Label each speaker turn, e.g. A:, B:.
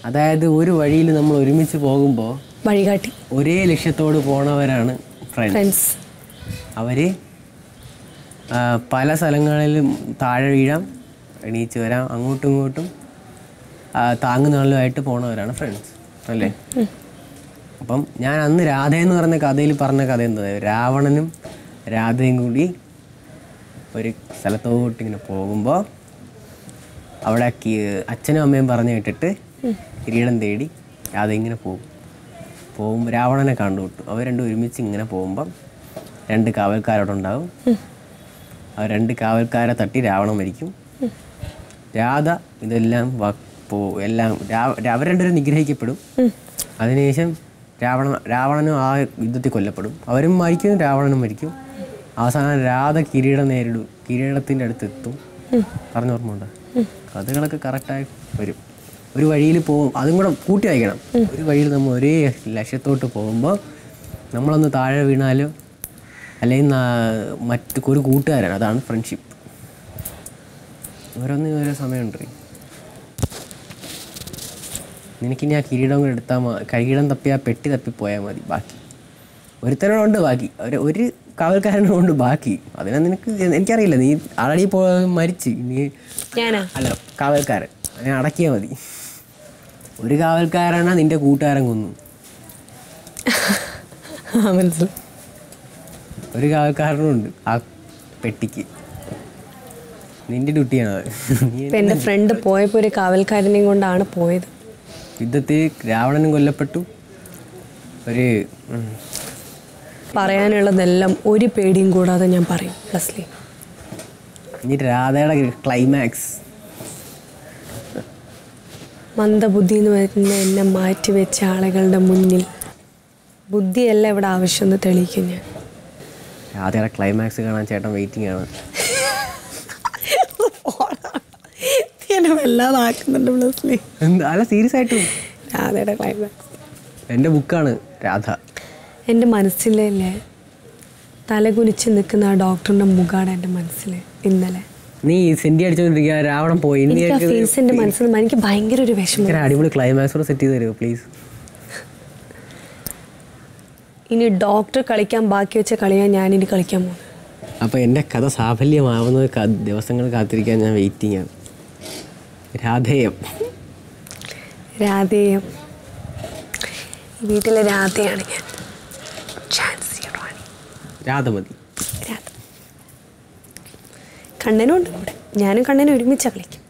A: അതായത് ഒരു വഴിയിൽ നമ്മൾ ഒരുമിച്ച് പോകുമ്പോൾ
B: വഴികാട്ടി
A: ഒരേ ലക്ഷ്യത്തോട് പോണവരാണ് ഫ്രണ്ട്സ്
B: ഫ്രണ്ട്സ്
A: അവർ പല സ്ഥലങ്ങളിലും താഴെ വീഴാം എണീച്ച് വരാം അങ്ങോട്ടും ഇങ്ങോട്ടും ആ, താങ്ങുനാളുമായിട്ട് പോണവരാണ് ഫ്രണ്ട്സ് അല്ലേ അപ്പം ഞാൻ അന്ന് രാധ എന്ന് പറഞ്ഞ കഥയിൽ പറഞ്ഞ കഥ എന്താ രാവണനും രാധയും കൂടി ഒരു സ്ഥലത്തോട്ട് ഇങ്ങനെ പോകുമ്പോൾ അവിടെ കി- അച്ഛനും അമ്മയും പറഞ്ഞു കേട്ടിട്ട് കിരീടം തേടി രാധ ഇങ്ങനെ പോകും പോകുമ്പോൾ രാവണനെ കണ്ടുവിട്ടു അവർ രണ്ടും ഒരുമിച്ച് ഇങ്ങനെ പോകുമ്പം രണ്ട് കാവൽക്കാരവിടെ ഉണ്ടാവും ആ രണ്ട് കാവൽക്കാരെ തട്ടി രാവണൻ മരിക്കും രാധ ഇതെല്ലാം വ- പോ എല്ലാം രാവ- അവർ രണ്ടുപേരും നിഗ്രഹിക്കപ്പെടും അതിനുശേഷം രാവണ രാവണനും ആ യുദ്ധത്തിൽ കൊല്ലപ്പെടും അവരും മരിക്കും രാവണനും മരിക്കും അവസാനം രാധ കിരീടം നേരിടും കിരീടത്തിൻ്റെ അടുത്ത് എത്തും പറഞ്ഞ ഓർമ്മ ഉണ്ടോ കഥകളൊക്കെ കറക്റ്റായി വരും ഒരു വഴിയിൽ പോകും അതും കൂടെ കൂട്ടി വായിക്കണം ഒരു വഴിയിൽ നമ്മൾ ഒരേ ലക്ഷ്യത്തോട്ട് പോകുമ്പോൾ നമ്മളൊന്ന് താഴെ വീണാലും അല്ലെങ്കിൽ നാ- മറ്റ് ഒരു കൂട്ടുകാരാണ് അതാണ് ഫ്രണ്ട്ഷിപ്പ് ഓരോന്നിനും ഓരോ സമയമുണ്ട് നിനക്കിനി ആ കിരീടം കൂടെ എടുത്താൽ മതി കിരീടം തപ്പി ആ പെട്ടി തപ്പി പോയാൽ മതി ബാക്കി ഒരുത്തനോടുണ്ട് ബാക്കി ഒരു ഒരു കാവൽക്കാരനുണ്ട് ബാക്കി അതിനെ നിനക്ക് എനിക്കറിയില്ല നീ ആളടി പോ മരിച്ച് നീ
B: ഞാനാ
A: അല്ല കാവൽക്കാരൻ അതിനെ അടക്കിയാൽ മതി ഒരു കാവൽക്കാരനാ നിന്റെ കൂട്ടുകാരൻ കൊന്നു
B: ആ മനസ്സിലായി
A: ഒരു കാവൽക്കാരനുണ്ട് ആ പെട്ടിക്ക് നിന്റെ ഡ്യൂട്ടിയാണ് അത് നീ
B: ഇപ്പൊ എൻ്റെ ഫ്രണ്ട് പോയപ്പോൾ ഒരു കാവൽക്കാരനെയും കൊണ്ടാണ് പോയത്
A: യുദ്ധത്തിൽ രാവണനും കൊല്ലപ്പെട്ടു ഒരു ഉം,
B: പറയാനുള്ളതെല്ലാം ഒരു പേടിയും കൂടാതെ ഞാൻ പറയും ലസ്ലി
A: ഇനി രാധയുടെ ക്ലൈമാക്സ്
B: മന്ദബുദ്ധി എന്ന് പറയുന്ന എന്നെ മാറ്റി വെച്ച ആളുകളുടെ മുന്നിൽ ബുദ്ധിയല്ല ഇവിടെ ആവശ്യമെന്ന് തെളിയിക്കും ഞാൻ
A: രാധയുടെ ക്ലൈമാക്സ് കാണാൻ ചേട്ടൻ വെയിറ്റിംഗ് ആണ്
B: എന്നെ വല്ലാതാക്കുന്നുണ്ട് ലസ്ലി
A: എന്ത് അല്ല സീരിയസ് ആയിട്ടും
B: രാധയുടെ ക്ലൈമാക്സ്
A: എൻ്റെ ബുക്കാണ് രാധ
B: എൻ്റെ മനസ്സിലല്ലേ തലകുനിച്ച് നിൽക്കുന്ന ആ ഡോക്ടറിൻ്റെ മുഖമാണ് എൻ്റെ മനസ്സിൽ ഇന്നലെ
A: നീ സെൻറ്റി അടിച്ചുകൊണ്ടിരിക്കുക രാവണൻ പോയി ഇനി
B: എനിക്ക് ആ
A: എനിക്ക്
B: ഫേസ് എൻ്റെ മനസ്സിൽ നിന്ന് എനിക്ക് ഭയങ്കര ഒരു വിഷമം
A: ഭയങ്കര അടിപൊളി ക്ലൈമാക്സ് കൂടെ സെറ്റ് ചെയ്ത് തരുമോ പ്ലീസ്
B: ഇനി ഡോക്ടർ കളിക്കാൻ ബാക്കി വെച്ച കളിയാ ഞാനിനി കളിക്കാൻ പോകുന്നത്
A: അപ്പോൾ എൻ്റെ കഥ സാഫല്യമാവുന്നത് ക- ദിവസങ്ങൾ കാത്തിരിക്കാൻ ഞാൻ വെയിറ്റിംഗ് ആണ് രാധേയം
B: രാധേയം ഈ വീട്ടിലെ രാധയാണ് ഞാൻ ഝാൻസി റാണി
A: രാധമതി
B: രാധ കണ്ണനും ഉണ്ട് കൂടെ ഞാനും കണ്ണനും ഒരുമിച്ചാണ് കളിക്കും